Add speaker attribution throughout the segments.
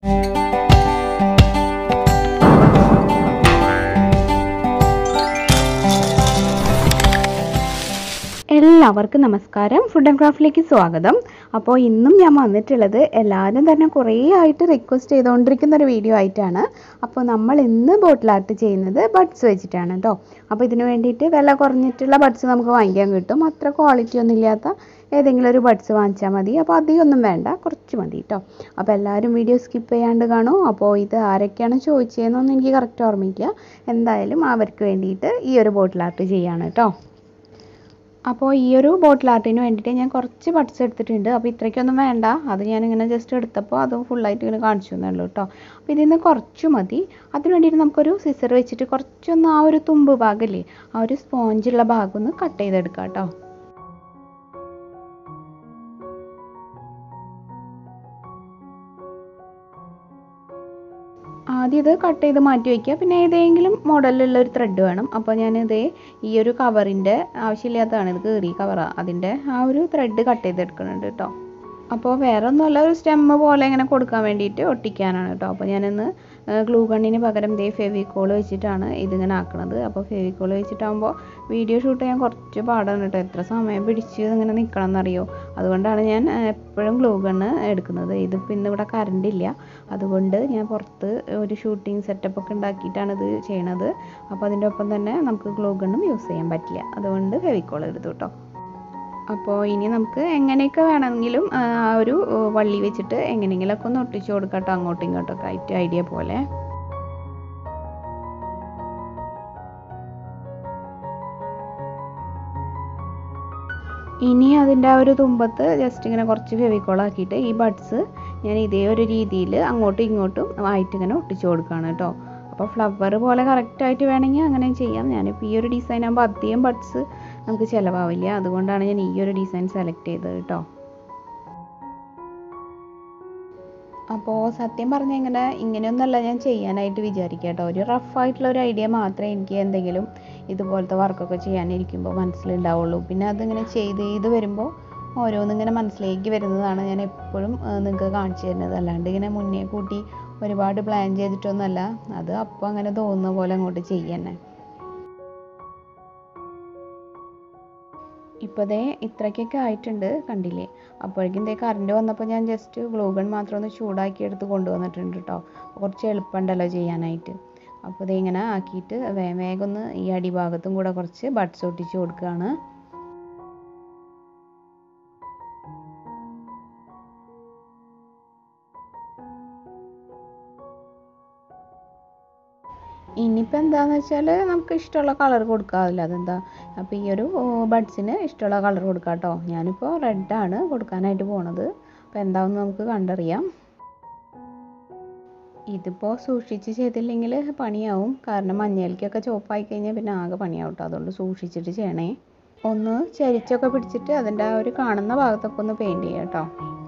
Speaker 1: എല്ലാവർക്കും നമസ്കാരം food and ക്രാഫ്റ്റിലേക്ക് സ്വാഗതം അപ്പോൾ ഇന്നും ഞാൻ വന്നിട്ടുള്ളത് എല്ലാവരും തന്നെ കുറേ ആയിട്ട് റിക്വസ്റ്റ് ചെയ്തുകൊണ്ടിരിക്കുന്ന ഒരു വീഡിയോ ആയിട്ടാണ് അപ്പോൾ നമ്മൾ ഇന്ന് ബോട്ടിൽ ആർട്ട് ചെയ്യുന്നത് ബഡ്സ് വെച്ചിട്ടാണ് കേട്ടോ അപ്പോൾ ഇതിന് വേണ്ടിയിട്ട് വില കുറഞ്ഞിട്ടുള്ള ബഡ്സ് നമുക്ക് വാങ്ങിക്കാൻ കിട്ടും അത്ര ക്വാളിറ്റി ഒന്നും ഇല്ലാത്ത ഏതെങ്കിലും ഒരു ബഡ്സ് വാങ്ങിച്ചാൽ മതി അപ്പോൾ അധികമൊന്നും വേണ്ട കുറച്ച് മതി കേട്ടോ അപ്പോൾ എല്ലാവരും വീഡിയോ സ്കിപ്പ് ചെയ്യാണ്ട് കാണും അപ്പോൾ ഇത് ആരൊക്കെയാണ് ചോദിച്ചതെന്നൊന്നും എനിക്ക് കറക്റ്റ് ഓർമ്മയില്ല എന്തായാലും അവർക്ക് വേണ്ടിയിട്ട് ഈ ഒരു ബോട്ടിൽ ആർട്ട് ചെയ്യാണ് കേട്ടോ അപ്പോൾ ഈ ഒരു ബോട്ടിൽ ആർട്ടിന് വേണ്ടിയിട്ട് ഞാൻ കുറച്ച് ബഡ്സ് എടുത്തിട്ടുണ്ട് അപ്പോൾ ഇത്രയ്ക്കൊന്നും വേണ്ട അത് ഞാനിങ്ങനെ ജസ്റ്റ് എടുത്തപ്പോൾ അത് ഫുള്ളായിട്ട് ഇങ്ങനെ കാണിച്ചു തന്നേ ഉള്ളൂ കേട്ടോ അപ്പോൾ ഇതിൽ നിന്ന് കുറച്ച് മതി അതിന് വേണ്ടിയിട്ട് നമുക്കൊരു സിസർ വെച്ചിട്ട് കുറച്ചൊന്ന് ആ ഒരു തുമ്പ് ഭാഗമില്ലേ ആ ഒരു സ്പോഞ്ചുള്ള ഭാഗം ഒന്ന് കട്ട് ചെയ്തെടുക്കാം കേട്ടോ ആദ്യം ഇത് കട്ട് ചെയ്ത് മാറ്റി വയ്ക്കുക പിന്നെ ഏതെങ്കിലും മോഡലിലുള്ള ഒരു ത്രെഡ് വേണം അപ്പോൾ ഞാനിത് ഈ ഒരു കവറിൻ്റെ ആവശ്യമില്ലാത്തതാണ് ഇത് കീറി കവറാണ് അതിൻ്റെ ആ ഒരു ത്രെഡ് കട്ട് ചെയ്തെടുക്കുന്നുണ്ട് കേട്ടോ അപ്പോൾ വേറെ ഒന്നുമല്ല ഒരു സ്റ്റെമ്മ് പോലെ ഇങ്ങനെ കൊടുക്കാൻ വേണ്ടിയിട്ട് ഒട്ടിക്കാനാണ് കേട്ടോ അപ്പോൾ ഞാനിന്ന് ഗ്ലൂ ഗണ്ണിന് പകരം ദേ ഫെവിക്കോൾ വെച്ചിട്ടാണ് ഇതിങ്ങനെ ആക്കുന്നത് അപ്പോൾ ഫെവിക്കോൾ വെച്ചിട്ടാകുമ്പോൾ വീഡിയോ ഷൂട്ട് ചെയ്യാൻ കുറച്ച് പാടാണ് കേട്ടോ എത്ര സമയം പിടിച്ച് ഇങ്ങനെ നിൽക്കണം എന്നറിയോ അതുകൊണ്ടാണ് ഞാൻ എപ്പോഴും ഗ്ലൂ ഗണ്ണ് എടുക്കുന്നത് ഇതിപ്പോൾ ഇന്ന് ഇവിടെ കറണ്ട് ഇല്ല അതുകൊണ്ട് ഞാൻ പുറത്ത് ഒരു ഷൂട്ടിംഗ് സെറ്റപ്പ് ഒക്കെ ഉണ്ടാക്കിയിട്ടാണ് ഇത് ചെയ്യണത് അപ്പോൾ അതിൻ്റെ ഒപ്പം തന്നെ നമുക്ക് ഗ്ലൂ ഗണ്ണും യൂസ് ചെയ്യാൻ പറ്റില്ല അതുകൊണ്ട് ഫെവിക്കോൾ എടുത്തു കേട്ടോ അപ്പോൾ ഇനി നമുക്ക് എങ്ങനെയൊക്കെ വേണമെങ്കിലും ആ ഒരു വള്ളി വെച്ചിട്ട് എങ്ങനെയെങ്കിലുമൊക്കെ ഒന്ന് ഒട്ടിച്ചു കൊടുക്കട്ടോ അങ്ങോട്ടും ഇങ്ങോട്ടൊക്കെ ആയിട്ട് ഐഡിയ പോലെ ഇനി അതിൻ്റെ ആ ഒരു തുമ്പത്ത് ജസ്റ്റ് ഇങ്ങനെ കുറച്ച് ഫെവിക്കോൾ ആക്കിയിട്ട് ഈ ബഡ്സ് ഞാൻ ഇതേ ഒരു രീതിയിൽ അങ്ങോട്ടും ഇങ്ങോട്ടും ആയിട്ട് ഇങ്ങനെ ഒട്ടിച്ചു കൊടുക്കുകയാണ് കേട്ടോ അപ്പോൾ ഫ്ലവർ പോലെ കറക്റ്റായിട്ട് വേണമെങ്കിൽ അങ്ങനെ ചെയ്യാം ഞാനിപ്പോൾ ഈ ഒരു ഡിസൈൻ ആകുമ്പോൾ അധികം ബഡ്സ് നമുക്ക് ചിലവാവില്ല അതുകൊണ്ടാണ് ഞാൻ ഈ ഒരു ഡിസൈൻ സെലക്ട് ചെയ്തത് കേട്ടോ അപ്പോൾ സത്യം പറഞ്ഞാൽ ഇങ്ങനെ ഇങ്ങനെയൊന്നല്ല ഞാൻ ചെയ്യാനായിട്ട് വിചാരിക്കുക കേട്ടോ ഒരു റഫായിട്ടുള്ള ഒരു ഐഡിയ മാത്രമേ എനിക്ക് എന്തെങ്കിലും ഇതുപോലത്തെ വർക്കൊക്കെ ചെയ്യാനിരിക്കുമ്പോൾ മനസ്സിലുണ്ടാവുള്ളൂ പിന്നെ അതിങ്ങനെ ചെയ്ത് ചെയ്ത് വരുമ്പോൾ ഓരോന്നിങ്ങനെ മനസ്സിലേക്ക് വരുന്നതാണ് ഞാൻ എപ്പോഴും നിങ്ങൾക്ക് കാണിച്ചു തരുന്നത് അല്ലാണ്ട് ഇങ്ങനെ മുന്നേ കൂട്ടി ഒരുപാട് പ്ലാൻ ചെയ്തിട്ടൊന്നുമല്ല അത് അപ്പോൾ അങ്ങനെ തോന്നുന്ന പോലെ അങ്ങോട്ട് ചെയ്യന്നെ ഇപ്പോൾ ദേ ഇത്രയ്ക്കൊക്കെ ആയിട്ടുണ്ട് കണ്ടില്ലേ അപ്പോഴേക്കും ദേ കറണ്ട് വന്നപ്പോൾ ഞാൻ ജസ്റ്റ് ഗ്ലൂ ഗൺ മാത്രം ഒന്ന് ചൂടാക്കി എടുത്ത് കൊണ്ടുവന്നിട്ടുണ്ട് കേട്ടോ കുറച്ച് എളുപ്പമുണ്ടല്ലോ ചെയ്യാനായിട്ട് അപ്പോൾ ദേ ഇങ്ങനെ ആക്കിയിട്ട് വേഗം ഒന്ന് ഈ അടിഭാഗത്തും കൂടെ കുറച്ച് ബഡ്സ് ഒട്ടിച്ച് കൊടുക്കുകയാണ് ഇനിയിപ്പോൾ എന്താണെന്ന് വെച്ചാൽ നമുക്ക് ഇഷ്ടമുള്ള കളർ കൊടുക്കാമല്ലോ അതെന്താ അപ്പോൾ ഈ ഒരു ബഡ്സിന് ഇഷ്ടമുള്ള കളർ കൊടുക്കാം കേട്ടോ ഞാനിപ്പോൾ റെഡാണ് കൊടുക്കാനായിട്ട് പോണത് അപ്പോൾ എന്താണെന്ന് നമുക്ക് കണ്ടറിയാം ഇതിപ്പോൾ സൂക്ഷിച്ച് ചെയ്തില്ലെങ്കിൽ പണിയാവും കാരണം മഞ്ഞയിലേക്കൊക്കെ ചുവപ്പായി കഴിഞ്ഞാൽ പിന്നെ ആകെ പണിയാവും കേട്ടോ അതുകൊണ്ട് സൂക്ഷിച്ചിട്ട് ചെയ്യണേ ഒന്ന് ചരിച്ചൊക്കെ പിടിച്ചിട്ട് അതിൻ്റെ ആ ഒരു കാണുന്ന ഭാഗത്തൊക്കെ ഒന്ന് പെയിൻറ്റ് ചെയ്യാം കേട്ടോ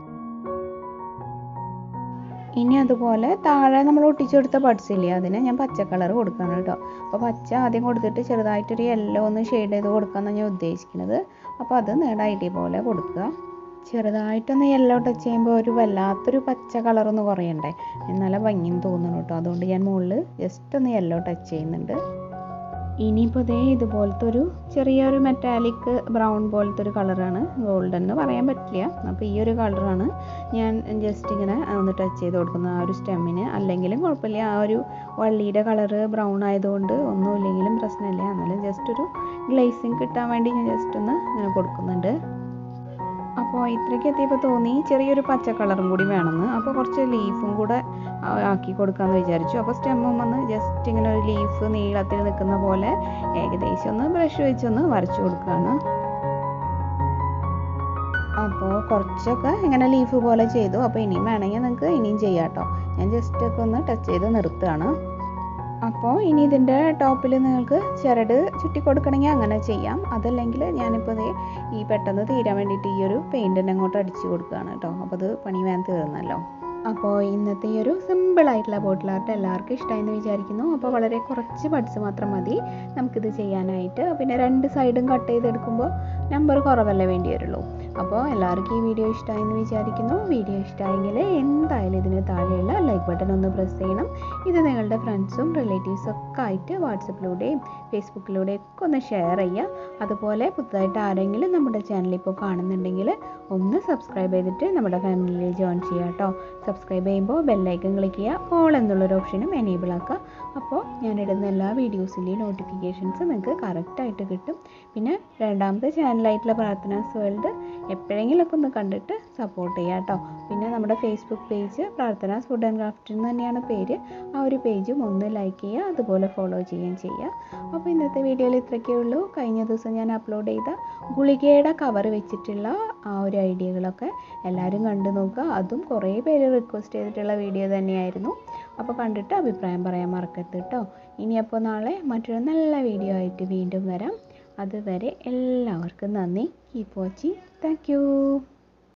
Speaker 1: ഇനി അതുപോലെ താഴെ നമ്മൾ ഒട്ടിച്ചെടുത്ത ബഡ്സ് ഇല്ലേ അതിന് ഞാൻ പച്ച കളർ കൊടുക്കണം കേട്ടോ അപ്പോൾ പച്ച ആദ്യം കൊടുത്തിട്ട് ചെറുതായിട്ടൊരു യെല്ലോ ഒന്ന് ഷെയ്ഡ് ചെയ്ത് കൊടുക്കാമെന്നാണ് ഞാൻ ഉദ്ദേശിക്കുന്നത് അപ്പോൾ അത് നേടാ ഐഡിയ പോലെ കൊടുക്കുക ചെറുതായിട്ടൊന്ന് യെല്ലോ ടച്ച് ചെയ്യുമ്പോൾ ഒരു വല്ലാത്തൊരു പച്ച കളറൊന്ന് കുറയണ്ടേ എന്നാലേ ഭംഗിയും തോന്നുന്നു കേട്ടോ അതുകൊണ്ട് ഞാൻ മുകളിൽ ജസ്റ്റ് ഒന്ന് യെല്ലോ ടച്ച് ചെയ്യുന്നുണ്ട് ഇനിയിപ്പോൾ ദേ ഇതുപോലത്തെ ഒരു ചെറിയൊരു മെറ്റാലിക് ബ്രൗൺ പോലത്തെ ഒരു കളറാണ് ഗോൾഡൻ എന്ന് പറയാൻ പറ്റില്ല അപ്പോൾ ഈ ഒരു കളറാണ് ഞാൻ ജസ്റ്റ് ഇങ്ങനെ ഒന്ന് ടച്ച് ചെയ്ത് കൊടുക്കുന്നത് ആ ഒരു സ്റ്റെമ്മിന് അല്ലെങ്കിലും കുഴപ്പമില്ല ആ ഒരു വള്ളിയുടെ കളറ് ബ്രൗൺ ആയതുകൊണ്ട് ഒന്നുമില്ലെങ്കിലും പ്രശ്നമില്ല എന്നാലും ജസ്റ്റ് ഒരു ഗ്ലേസിങ് കിട്ടാൻ വേണ്ടി ഞാൻ ജസ്റ്റ് ഒന്ന് ഇങ്ങനെ കൊടുക്കുന്നുണ്ട് അപ്പോൾ ഇത്രയ്ക്ക് എത്തിയപ്പോൾ തോന്നി ചെറിയൊരു പച്ച കളറും കൂടി വേണമെന്ന് അപ്പോൾ കുറച്ച് ലീഫും കൂടെ ആക്കി കൊടുക്കാമെന്ന് വിചാരിച്ചു അപ്പോൾ സ്റ്റെമ്മും ഒന്ന് ജസ്റ്റ് ഇങ്ങനെ ഒരു ലീഫ് നീളത്തിൽ നിൽക്കുന്ന പോലെ ഏകദേശം ഒന്ന് ബ്രഷ് വെച്ചൊന്ന് വരച്ചു കൊടുക്കുകയാണ് അപ്പോൾ കുറച്ചൊക്കെ ഇങ്ങനെ ലീഫ് പോലെ ചെയ്തു അപ്പോൾ ഇനിയും വേണമെങ്കിൽ നിങ്ങൾക്ക് ഇനിയും ചെയ്യാം കേട്ടോ ഞാൻ ജസ്റ്റ് ഒക്കെ ഒന്ന് ടച്ച് ചെയ്ത് നിർത്തുകയാണ് അപ്പോൾ ഇനി ഇതിൻ്റെ ടോപ്പിൽ നിങ്ങൾക്ക് ചിരട് ചുറ്റി കൊടുക്കണമെങ്കിൽ അങ്ങനെ ചെയ്യാം അതല്ലെങ്കിൽ ഞാനിപ്പോൾ ദേ ഈ പെട്ടെന്ന് തീരാൻ വേണ്ടിയിട്ട് ഈ ഒരു പെയിൻറ്റിനെ അങ്ങോട്ട് അടിച്ചു കൊടുക്കുകയാണ് കേട്ടോ അപ്പോൾ അത് പണി വേഗം തീർന്നല്ലോ അപ്പോൾ ഇന്നത്തെ ഈ ഒരു സിമ്പിൾ ആയിട്ടുള്ള ബോട്ടിൽ ആർട്ട് എല്ലാവർക്കും ഇഷ്ടമായെന്ന് വിചാരിക്കുന്നു അപ്പോൾ വളരെ കുറച്ച് ബഡ്സ് മാത്രം മതി നമുക്കിത് ചെയ്യാനായിട്ട് പിന്നെ രണ്ട് സൈഡും കട്ട് ചെയ്തെടുക്കുമ്പോൾ നമ്പർ കുറവല്ലേ വേണ്ടി വരുള്ളൂ അപ്പോൾ എല്ലാവർക്കും ഈ വീഡിയോ ഇഷ്ടമായെന്ന് വിചാരിക്കുന്നു വീഡിയോ ഇഷ്ടമായെങ്കിൽ എന്തായാലും ഇതിന് താഴെയുള്ള ലൈക്ക് ബട്ടൺ ഒന്ന് പ്രസ് ചെയ്യണം ഇത് നിങ്ങളുടെ ഫ്രണ്ട്സും റിലേറ്റീവ്സും ഒക്കെ ആയിട്ട് വാട്സപ്പിലൂടെയും ഫേസ്ബുക്കിലൂടെയും ഒക്കെ ഒന്ന് ഷെയർ ചെയ്യുക അതുപോലെ പുതുതായിട്ട് ആരെങ്കിലും നമ്മുടെ ചാനൽ ഇപ്പോൾ കാണുന്നുണ്ടെങ്കിൽ ഒന്ന് സബ്സ്ക്രൈബ് ചെയ്തിട്ട് നമ്മുടെ ഫാമിലിയിൽ ജോയിൻ ചെയ്യുക കേട്ടോ സബ്സ്ക്രൈബ് ചെയ്യുമ്പോൾ ബെല്ലൈക്കൺ ക്ലിക്ക് ചെയ്യുക ഓൾ എന്നുള്ളൊരു ഓപ്ഷനും എനേബിൾ ആക്കുക അപ്പോൾ ഞാനിടുന്ന എല്ലാ വീഡിയോസിൻ്റെയും നോട്ടിഫിക്കേഷൻസ് നിങ്ങൾക്ക് കറക്റ്റായിട്ട് കിട്ടും പിന്നെ രണ്ടാമത്തെ ചാനലായിട്ടുള്ള പ്രാർത്ഥനാസ് വേൾഡ് എപ്പോഴെങ്കിലുമൊക്കെ ഒന്ന് കണ്ടിട്ട് സപ്പോർട്ട് ചെയ്യുക കേട്ടോ പിന്നെ നമ്മുടെ Facebook page Prarthana's food and craft എന്ന് തന്നെയാണ് പേര് ആ ഒരു പേജും ഒന്ന് ലൈക്ക് ചെയ്യുക അതുപോലെ ഫോളോ ചെയ്യുകയും ചെയ്യുക അപ്പോൾ ഇന്നത്തെ വീഡിയോയിൽ ഇത്രയൊക്കെ ഉള്ളൂ കഴിഞ്ഞ ദിവസം ഞാൻ അപ്ലോഡ് ചെയ്ത ഗുളികയുടെ കവർ വെച്ചിട്ടുള്ള ആ ഒരു ഐഡിയകളൊക്കെ എല്ലാവരും കണ്ടു നോക്കുക അതും കുറേ പേര് റിക്വസ്റ്റ് ചെയ്തിട്ടുള്ള വീഡിയോ തന്നെയായിരുന്നു അപ്പോൾ കണ്ടിട്ട് അഭിപ്രായം പറയാൻ മറക്കരുത് കേട്ടോ ഇനിയപ്പോൾ നാളെ മറ്റൊരു നല്ല വീഡിയോ ആയിട്ട് വീണ്ടും വരാം അതുവരെ എല്ലാവർക്കും നന്ദി കീപ്പ് വാച്ചിങ് താങ്ക്